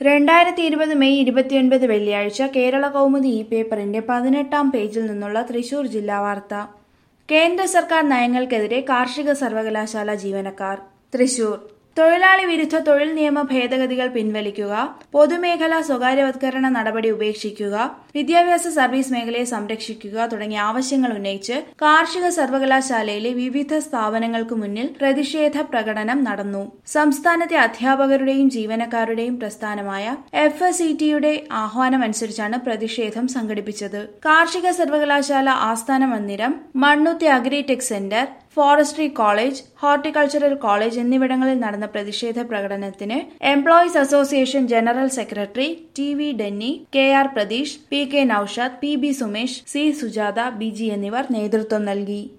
രണ്ടായിരത്തി ഇരുപത് മെയ് ഇരുപത്തിയൊൻപത് വെള്ളിയാഴ്ച കേരള കൗമുദി ഈ പേപ്പറിന്റെ പതിനെട്ടാം പേജിൽ നിന്നുള്ള തൃശൂർ ജില്ലാ വാർത്ത കേന്ദ്ര സർക്കാർ നയങ്ങൾക്കെതിരെ കാർഷിക സർവകലാശാല ജീവനക്കാർ തൃശൂർ തൊഴിലാളി വിരുദ്ധ തൊഴിൽ നിയമ ഭേദഗതികൾ പിൻവലിക്കുക പൊതുമേഖലാ സ്വകാര്യവത്കരണ നടപടി ഉപേക്ഷിക്കുക വിദ്യാഭ്യാസ സർവീസ് മേഖലയെ സംരക്ഷിക്കുക തുടങ്ങിയ ആവശ്യങ്ങൾ ഉന്നയിച്ച് കാർഷിക സർവകലാശാലയിലെ വിവിധ സ്ഥാപനങ്ങൾക്ക് മുന്നിൽ പ്രതിഷേധ പ്രകടനം നടന്നു സംസ്ഥാനത്തെ അധ്യാപകരുടെയും ജീവനക്കാരുടെയും പ്രസ്ഥാനമായ എഫ് എസ് ഇ ടിയുടെ ആഹ്വാനമനുസരിച്ചാണ് പ്രതിഷേധം സംഘടിപ്പിച്ചത് കാർഷിക സർവകലാശാല ആസ്ഥാന മന്ദിരം Mannuthy agritech centre forestry college horticultural college എന്നിവിടങ്ങളിൽ നടന്ന പ്രതിഷേധ പ്രകടനത്തിന് employees association general secretary T V Denny K R Pratheesh P K Noushad P B Sumesh C Sujatha Biji എന്നിവർ നേതൃത്വം നൽകി